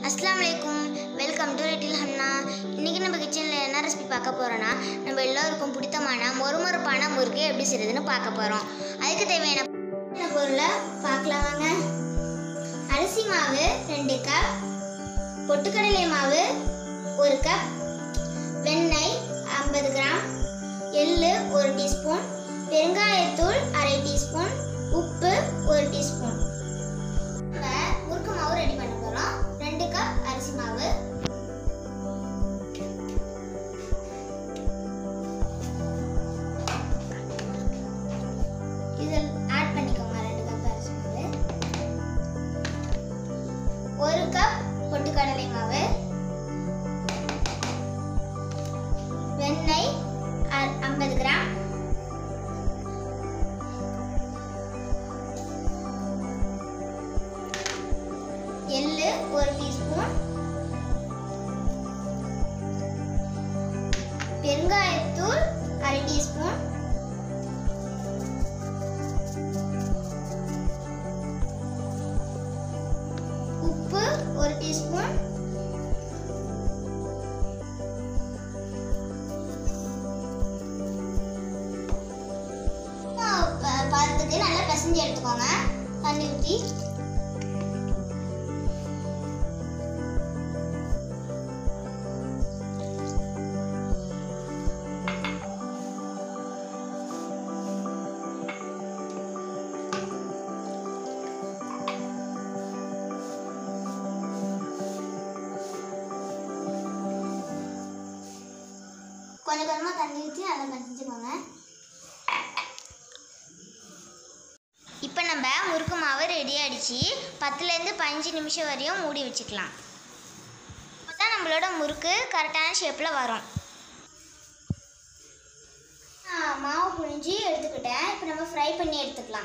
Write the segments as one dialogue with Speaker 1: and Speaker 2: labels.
Speaker 1: அஸ்ஸலாமு அலைக்கும் welcome to little Hannah இன்றைக்கி நம்ம கிச்சனில் என்ன ரெசிபி பார்க்க போகிறோன்னா நம்ம எல்லோருக்கும் பிடித்தமான மொறுமொறுப்பான முறுக்கு எப்படி செய்யுதுன்னு பார்க்க போகிறோம் அதுக்கு தேவையான பொருளை பார்க்கலாம் வாங்க அரிசி மாவு ரெண்டு கப் பொட்டுக்கடலை மாவு ஒரு கப் வெண்ணெய் ஐம்பது கிராம் எள்ளு ஒரு டீஸ்பூன் பெருங்காயத்தூள் அரை டீஸ்பூன் உப்பு ஒரு டீஸ்பூன் நம்ம முறுக்கு மாவு ரெடி பண்ண போகிறோம் ரெண்டு கப் அரிசி மாவு இதில் ஆட் பண்ணிக்கோங்க ரெண்டு கப் அரிசி மாவு ஒரு கப் பொட்டுக்கடலை மாவு வெண்ணெய் ஐம்பது கிராம் எள்ளு ஒரு டீஸ்பூன் பெருங்காயத்தூள் அரை டீஸ்பூன் உப்பு ஒரு டீஸ்பூன் பதத்துக்கு நல்லா பிசைஞ்சு எடுத்துக்கோங்க தண்ணி ஊற்றி கொஞ்சம் கொஞ்சமாக தண்ணி ஊற்றி நல்லா பிசைஞ்சுக்கோங்க இப்போ நம்ம முறுக்கு மாவு ரெடி ஆகிடுச்சு பத்துலேருந்து பதினஞ்சு நிமிஷம் வரையும் மூடி வச்சுக்கலாம் அப்போ தான் நம்மளோட முறுக்கு கரெக்டான ஷேப்பில் வரும் ஆ, மாவு புழிஞ்சு எடுத்துக்கிட்டேன் இப்போ நம்ம ஃப்ரை பண்ணி எடுத்துக்கலாம்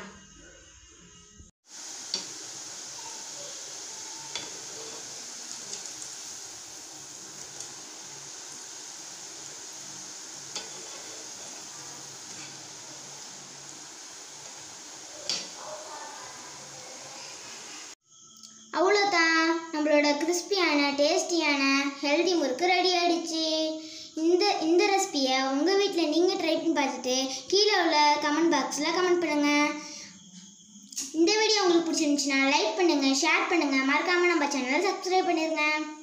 Speaker 1: அவ்வளோதான் நம்மளோட கிறிஸ்பியான டேஸ்டியான ஹெல்தி முறுக்கு ரெடி ஆயிடுச்சு இந்த இந்த ரெசிபியை உங்கள் வீட்டில் நீங்கள் ட்ரை பண்ணி பார்த்துட்டு கீழே உள்ள கமெண்ட் பாக்ஸில் கமெண்ட் பண்ணுங்கள் இந்த வீடியோ உங்களுக்கு பிடிச்சிருந்துச்சுன்னா லைக் பண்ணுங்கள் ஷேர் பண்ணுங்கள் மறக்காமல் நம்ம சேனலை சப்ஸ்கிரைப் பண்ணிடுங்க